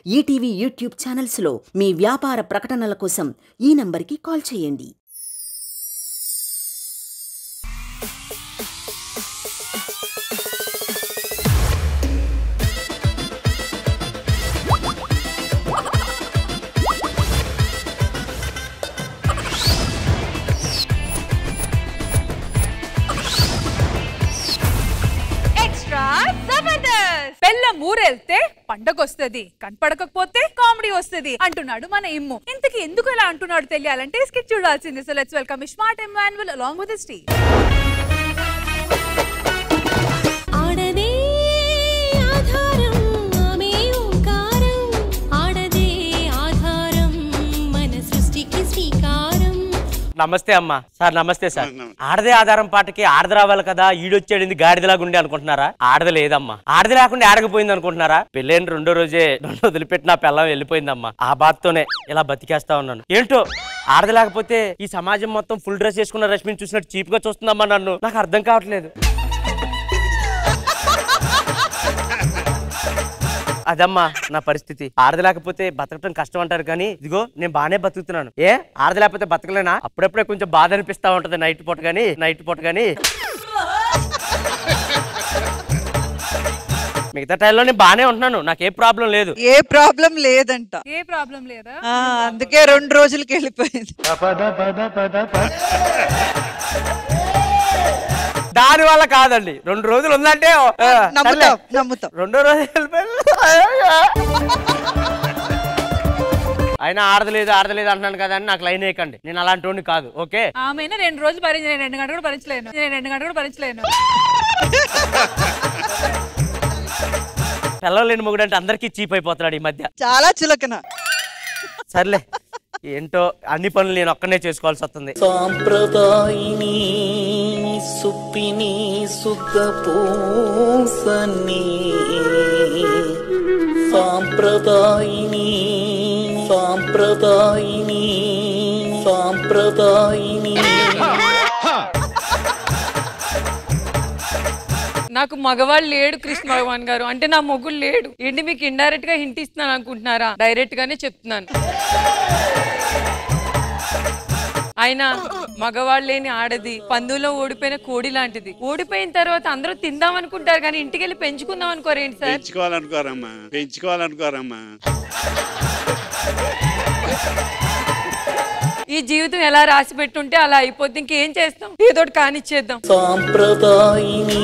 ETV YouTube ఛానల్స్లో మీ వ్యాపార ప్రకటనల కోసం ఈ నంబర్కి కాల్ చేయండి ఎక్స్ట్రా జబర్దస్త్ బెల్లం ఊరెళ్తే పండగొస్తది కనపడకపోతే కామెడీ వస్తది అంటున్నాడు మన ఇమ్ము ఇంతకి ఎందుకు ఇలా అంటున్నాడు తెలియాలంటే స్కిట్ చూడాల్సింది so let's welcome smart Emmanuel along with స్టీ ఆడదే ఆధారం ఆమె ఓంకారం ఆడదే ఆధారం మన సృష్టికి శ్రీకారం నమస్తే అమ్మా సార్ నమస్తే సార్ ఆడదే ఆధారం పాటకి ఆడది రావాలి కదా ఈడొచ్చాడింది గాడిదలాగా ఉండి అనుకుంటున్నారా ఆడది లేదమ్మా ఆడది లేకుండా ఆడకపోయింది అనుకుంటున్నారా పెళ్ళైన రెండో రోజే నన్ను వదిలిపెట్టి నా పిల్లం వెళ్ళిపోయిందమ్మా ఆ బాధతోనే ఇలా బతికేస్తా ఉన్నాను ఏంటో ఆడది లేకపోతే ఈ సమాజం మొత్తం ఫుల్ డ్రెస్ చేసుకున్న రష్మిని చూసినట్టు చీప్ గా చూస్తుందమ్మా నన్ను నాకు అర్థం కావట్లేదు అదమ్మా నా పరిస్థితి ఆడది లేకపోతే బతకటం కష్టం అంటారు కానీ ఇదిగో నేను బాగానే బతుకుతున్నాను ఏ ఆడది లేకపోతే బతకలేనా అప్పుడప్పుడే కొంచెం బాధ అనిపిస్తా ఉంటది నైట్ పూట కానీ నైట్ పూట కానీ మిగతా టైంలో నేను బాగానే ఉంటున్నాను నాకే ప్రాబ్లం లేదు ఏ ప్రాబ్లం లేదంట ఏ ప్రాబ్లం లేదా ఆ, అందుకే రెండు రోజులకి వెళ్ళిపోయింది దాని వల్ల కాదండి రెండు రోజులు ఉందంటే ఆ, సర్లే. నమ్ముతాం నమ్ముతాం రెండో రోజు వెళ్ళిపోయాను. అయినా ఆడదలేదు ఆడదలేదు అంటున్నాను కదా అని నాకు లైన్ వేయకండి నేను అలాంటి వాడిని కాదు ఓకే ఆమెను రెండు రోజులు భరించి నేను రెండు గంటలు కూడా భరించలేను నేను రెండు గంటలు కూడా భరించలేను పిల్లలు లేని మొగుడు అంటే అందరికీ చీప్ అయిపోతున్నాడు ఈ మధ్య చాలా చులకన సర్లే ఏంటో అన్ని పనులు నేను ఒక్కనే చేసుకోవాల్సి వస్తుంది సాంప్రదాయిని సుప్పిని సుఖ పూసని సాంప్రదాయిని సాంప్రదాయిని సాంప్రదాయిని నాకు మగవాళ్ళు లేడు కృష్ణ భగవాన్ గారు అంటే నా మొగుడు లేడు ఏంటి మీకు ఇండైరెక్ట్ గా హింట్ ఇస్తున్నాను అనుకుంటున్నారా డైరెక్ట్ గానే చెప్తున్నాను ఆయన మగవాళ్ళు లేని ఆడది పందులో ఓడిపోయిన కోడి లాంటిది ఓడిపోయిన తర్వాత అందరూ తిందాం అనుకుంటారు కానీ ఇంటికి వెళ్ళి పెంచుకుందాం అనుకోరేంటి సార్ పెంచుకోవాలనుకోరమ్మా పెంచుకోవాలనుకోరమ్మా ఈ జీవితం ఎలా రాసి పెట్టుంటే అలా అయిపోద్ది ఇంకేం చేస్తాం ఏదో ఒకటి కానిచ్చేద్దాం సాంప్రదాయిని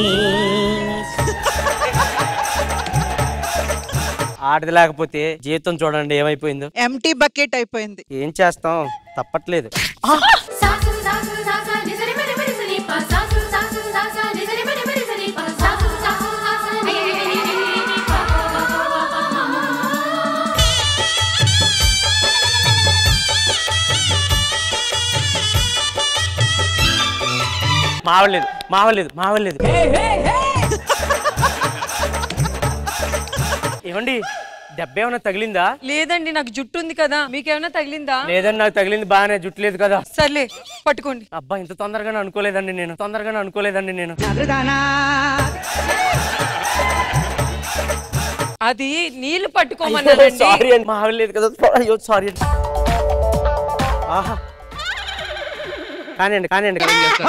ఆడది లేకపోతే జీవితం చూడండి ఏమైపోయిందో ఎంటీ బకెట్ అయిపోయింది ఏం చేస్తాం తప్పట్లేదు సాసు సాసు సాసా నిజరి మరి మరి సని పా సాసు సాసు సాసా నిజరి మరి మరి సని పా సాసు సాసు సాసా ని ని ని ని పా మావలేదు మావలేదు మావలేదు ఏమండి దెబ్బ ఏమైనా తగిలిందా లేదండి నాకు జుట్టు ఉంది కదా మీకేమైనా తగిలిందా లేదండి నాకు తగిలింది బాగానే జుట్టు లేదు కదా సర్లే పట్టుకోండి అబ్బా ఇంత తొందరగానే అనుకోలేదండి నేను తొందరగానే అనుకోలేదండి నేను అది నీళ్లు పట్టుకోమన్నానండి సారీ అండి మావలేదు కదా అయ్యో సారీ అండి ఆహా కానివ్వండి కానివ్వండి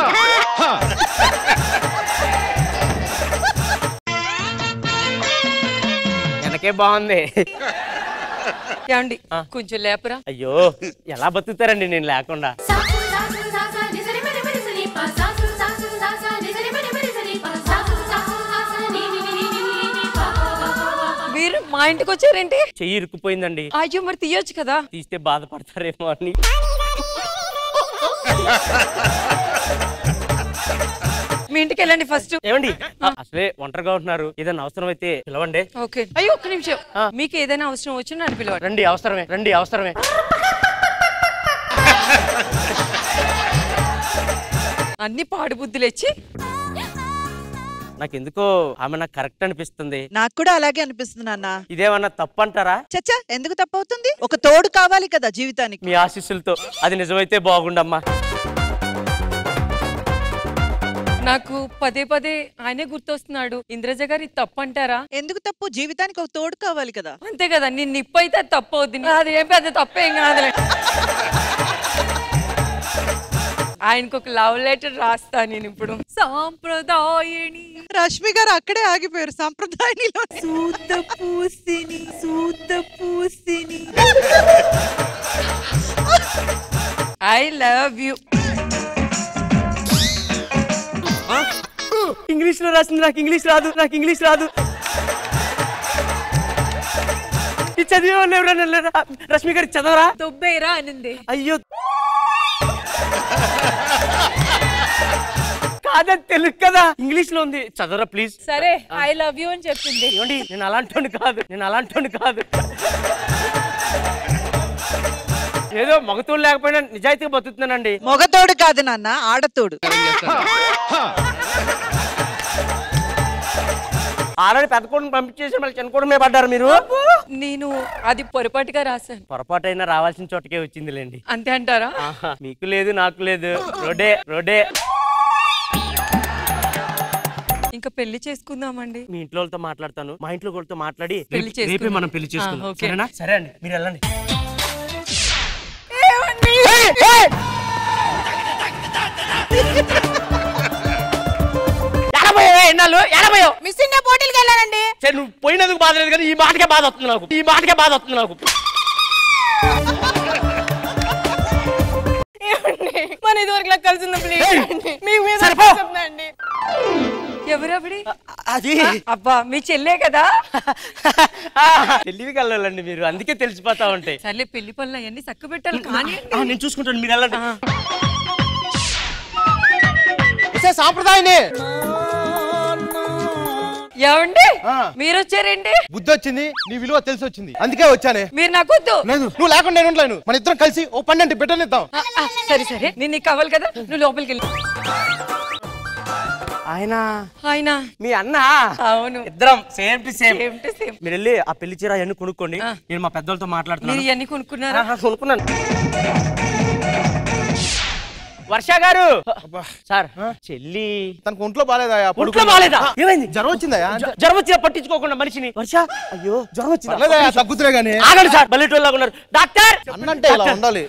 వెనకే బాగుంది ఏమండి కొంచెం లేపరా అయ్యో ఎలా బతుకుతారండి నేను లేకుండా సాసు సాసు సాసా నిజరి మరి మరి సని పా సాసు సాసు సాసా నిజరి మరి మరి సని పా సాసు సాసు సాసా ని ని ని ని ని పా మీరు మా ఇంటికి వచ్చారేంటి చెయ్యి ఇరుక్కుపోయిందండి అయ్యో మరి తీయొచ్చు కదా తీస్తే బాధపడతారేమో అని మీ ఇంటికి వెళ్ళండి ఫస్ట్ ఏమండి అసలే ఒంటరిగా ఉంటున్నారు ఏదైనా అవసరం అయితే పిలవండి ఓకే అయ్యో ఒక్క నిమిషం మీకు ఏదైనా అవసరం వచ్చి నన్ను పిలవండి రండి అవసరమే రండి అవసరమే అన్ని పాడు బుద్ధులు ఇచ్చి నాకు ఎందుకో ఆమె నాకు కరెక్ట్ అనిపిస్తుంది నాకు కూడా అలాగే అనిపిస్తుంది నాన్న ఇదేమన్నా తప్పు అంటారా చచ్చా ఎందుకు తప్పవుతుంది ఒక తోడు కావాలి కదా జీవితానికి మీ ఆశీస్సులతో అది నిజమైతే బాగుండమ్మా నాకు పదే పదే ఆయనే గుర్తొస్తున్నాడు ఇంద్రజ గారి తప్పు అంటారా ఎందుకు తప్పు జీవితానికి ఒక తోడు కావాలి కదా అంతే కదా నేను నిప్పు అయితే అది తప్పు అవుద్ది అది ఏం పెద్ద తప్పేం కాదులే ఆయనకు ఒక లవ్ లెటర్ రాస్తా నేను ఇప్పుడు సాంప్రదాయని రష్మి గారు అక్కడే ఆగిపోయారు సంప్రదాయంలో సూత పూసిని సూత పూసిని ఐ లవ్ యూ ఇంగ్లీష్ లో రాసింది నాకు ఇంగ్లీష్ రాదు నాకు ఇంగ్లీష్ రాదు ఇది చదివే వాళ్ళు ఎవరైనా లేరా? రష్మి గారికి చదవరా దొబ్బేరా అనింది అయ్యో కాదని తెలుగు కదా ఇంగ్లీష్ లో ఉంది చదవరా ప్లీజ్ సరే ఐ లవ్ యూ అని చెప్పింది ఏమండి నేను అలాంటి కాదు నేను అలాంటి కాదు ఏదో మగతోడు లేకపోయినా నిజాయితీగా బతుకుతున్నానండి మొగతోడు కాదు నాన్న ఆడతోడు ఆల్రెడీ పెద్ద కొడుకు పంపించేసి మళ్ళీ చిన్న కొడుకు మీద పడ్డారు మీరు నేను అది పొరపాటుగా రాశాను పొరపాటైనా రావాల్సిన చోటకే వచ్చిందిలేండి అంతే అంటారా ఆహా, మీకు లేదు నాకు లేదు రోడే రోడే ఇంకా పెళ్లి చేసుకుందామండి మీ ఇంట్లో వాళ్ళతో మాట్లాడతాను మా ఇంట్లో వాళ్ళతో మాట్లాడి పెళ్లి రేపు- రేపే చేసుకుందాం. మనం పెళ్లి ఆ, చేసుకుందాం ఓకే. సరేనా సరే అండి మీరు వెళ్ళండి ఎడబోయావే ఎన్నాళ్ళు ఎడబోయావు మిస్ ఇండియా పోటీలకు వెళ్ళానండి సరే నువ్వు పోయినందుకు బాధ లేదు కానీ ఈ మాటకే బాధ వస్తుంది నాకు ఈ మాటకే బాధ వస్తుంది నాకు మన ఇదివరకు కలిసి ఉందా ప్లీజ్ మీ మీద సరిపో. చెప్తాండి ఎవరవిడి అది అబ్బా మీ చెల్లే కదా తెలివి కలవాలండి మీరు అందుకే తెలిసిపోతా ఉంటాయి సర్లే పెళ్లి పనులు అవన్నీ చక్క పెట్టాలి కానీ ఆ, నేను చూసుకుంటాను మీరు వెళ్ళండి సాంప్రదాయనే ఏమండి ఆ. మీరు వచ్చారండి బుద్ధి వచ్చింది నీ విలువ తెలిసి వచ్చింది అందుకే వచ్చానే మీరు నాకు వద్దు లేదు నువ్వు లేకుండా నేను ఉండలేను మన ఇద్దరం కలిసి ఓ పన్నెండు బిడ్డనిద్దాం ఆ, ఆ, సరే సరే నేను నీకు కావాలి కదా నువ్వు లోపలికి వెళ్ళి ఆయన ఆయన మీ అన్న అవును ఇద్దరం same to same same to same మీరు వెళ్ళి ఆ పెళ్లి చీర అవన్నీ కొనుక్కోండి ఆ. నేను మా పెద్దలతో మీరు మాట్లాడుతున్నాను ఇవన్నీ కొనుక్కున్నారా ఆహా, కొనుక్కున్నాను వర్ష గారు సార్ చెల్లి తనకు ఒంట్లో బాగాలేదా ఒంట్లో బాలేదా ఏమైంది జ్వరం వచ్చిందా జ్వ- జ్వరం వచ్చినా పట్టించుకోకుండా మనిషిని వర్ష అయ్యో జ్వరం వచ్చిందా పర్లేదా తగ్గుతురే గానీ ఆగండి సార్ బల్లెటోళ్ళగా ఉన్నారు డాక్టర్ అన్నంటే ఇలా ఉండాలి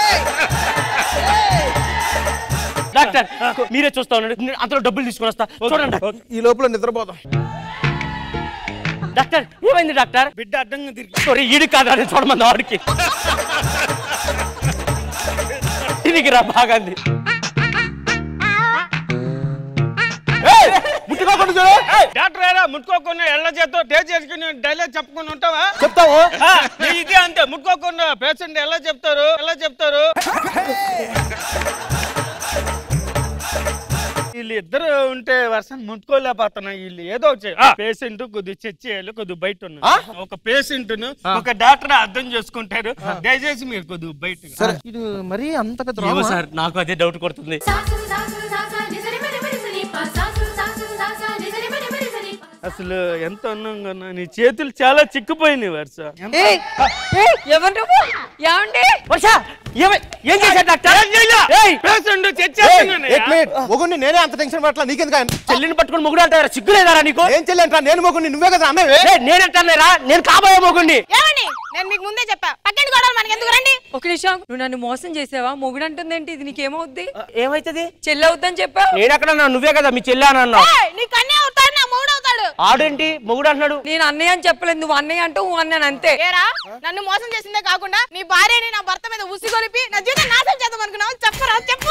డాక్టర్ మీరే చూస్తా ఉండండి నేను అంతలో డబ్బులు తీసుకొని వస్తా చూడండి ఈ లోపల నిద్రపోదాం డాక్టర్ ఏమైంది డాక్టర్ బిడ్డ అడ్డంగా తిరిగి సారీ ఈడు కాదు అని చూడమంది ఆడికి ఇది రా బాగాంది ముట్టుకోకుండా చూడు డాక్టర్ ఏరా ముట్టుకోకుండా ఎళ్ళ చేతో టేస్ట్ చేసుకుని డైలాగ్ చెప్పుకొని ఉంటావా చెప్తావు ఆ, నీ ఇదే అంతే ముట్టుకోకుండా పేషెంట్ ఎలా చెప్తారు ఎలా చెప్తారు వీళ్ళు ఇద్దరు ఉంటే వర్షం ముట్టుకోలేకపోతున్నా వీళ్ళు ఏదో పేషెంట్ కొద్దిగా చెక్ చేయాలి కొద్దిగా బయట ఉన్నారు ఒక పేషెంట్ ఒక డాక్టర్ అర్థం చేసుకుంటారు దయచేసి మీరు కొద్దిగా బయట సరే ఇది మరీ అంత పెద్ద ఏమో రోగమా? సార్ నాకు అదే డౌట్ కొడుతుంది సాసు సాసు సాసా నిసరి మరి మరి సని పా సాసు సాసు సాసా నిసరి మరి మరి సని పా అసలు ఎంత అందంగా ఉన్నా నీ చేతులు చాలా చిక్కిపోయినాయి వర్ష ఏయ్, ఏయ్, ఎవరు నువ్వు ఏమండి వర్ష ఏమై ఏం చేశారు డాక్టర్ ఏయ్, పేషెంట్ చెక్ ఏయ్, చేస్తున్నాను ఏక్ మినిట్. మొగుడిని నేనే అంత టెన్షన్ పట్ల నీకెందుకు ఆయన? చెల్లిని పట్టుకొని మొగుడు అంటారా సిగ్గులేదారా నీకు ఏం చెల్లి నేను మొగుడిని నువ్వే కదా అన్నవే ఏయ్, నేనంటానేరా నేను కాబోయే మొగుడిని ఏమండి నేను మీకు ముందే చెప్పా పక్కన గొడవలు మనకి ఎందుకు రండి ఒక నిమిషం నువ్వు నన్ను మోసం చేసావా మొగుడు అంటుందేంటి ఇది నీకేమవుద్ది ఏమైతుంది చెల్లి అవుద్దని చెప్పావు నేను ఎక్కడ నువ్వే కదా మీ చెల్లి అని అన్నావు ఏయ్, నీ కన్నే అవుతాడు నా మూడు అవుతాడు ఆడేంటి మొగుడు అంటున్నాడు నేను అన్నయ్య అని చెప్పలేదు నువ్వు అన్నయ్య అంటూ నువ్వు అన్నాను అంతే ఏరా నన్ను మోసం చేసిందే కాకుండా నీ భార్యని నా భర్త మీద ఉసిగొలిపి నా జీవితం నాశనం చేద్దాం అనుకున్నావు చెప్పరా చెప్పు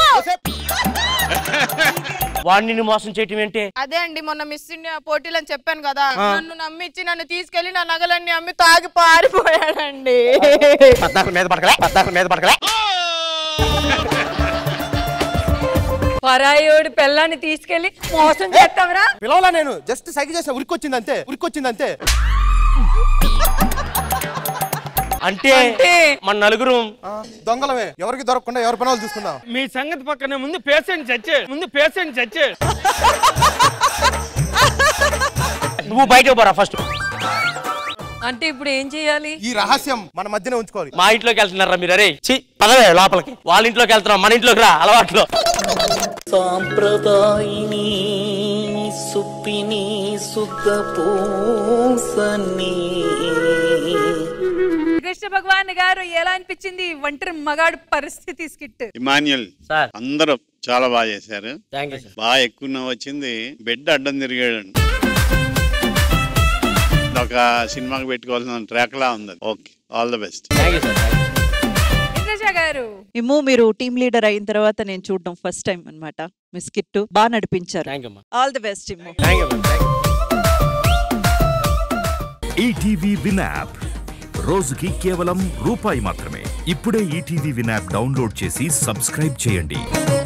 వాడిని నిన్ను మోసం చేయటం ఏంటి అదే అండి మొన్న మిస్ ఇండియా పోటీలు అని చెప్పాను కదా నన్ను నమ్మిచ్చి నన్ను తీసుకెళ్లి నా నగలన్నీ అమ్మి తాగి పారిపోయాడండి పద్నాలుగు మీద పడకలే పద్నాలుగు మీద పడకలే పరాయోడి పెళ్ళాన్ని తీసుకెళ్లి మోసం చేస్తావరా పిలవలా నేను జస్ట్ సైకిల్ చేసా ఉరికొచ్చింది అంతే ఉరికొచ్చింది అంతే అంటే అంటే? మన నలుగురు ఆ, దొంగలమే ఎవరికి దొరకకుండా ఎవరి పనులు చూసుకుందాం మీ సంగతి పక్కన ముందు పేషెంట్ చచ్చే ముందు పేషెంట్ చచ్చే నువ్వు బయటకు పోరా ఫస్ట్ అంటే ఇప్పుడు ఏం చేయాలి ఈ రహస్యం మన మధ్యనే ఉంచుకోవాలి మా ఇంట్లోకి వెళ్తున్నారా మీరు అరే చి పదవే లోపలికి వాళ్ళ ఇంట్లోకి వెళ్తున్నాం మన ఇంట్లోకి రా అలవాట్లో సాంప్రదాయిని సుప్పిని సుఖ పూసని కృష్ణ భగవాన్ గారు ఎలా అనిపించింది ఒంటరి మగాడు పరిస్థితి స్కిట్ ఇమాన్యుల్ సార్ అందరూ చాలా బాగా చేశారు థ్యాంక్ యూ సార్ బాగా ఎక్కువ నవ్వు వచ్చింది బెడ్ అడ్డం తిరిగాడు ఒక సినిమాకి పెట్టుకోవాల్సిన ట్రాక్ లా ఉంది okay all the best thank you sir Indraja garu Immu మీరు టీమ్ లీడర్ అయిన తర్వాత నేను చూడడం ఫస్ట్ టైం అన్నమాట మీ స్కిట్ బాగా నడిపించారు థ్యాంక్ యూ అమ్మా all the best Immu thank you ETV Win app రోజుకి కేవలం రూపాయి మాత్రమే ఇప్పుడే ఈటీవీ విన్ యాప్ డౌన్లోడ్ చేసి సబ్స్క్రైబ్ చేయండి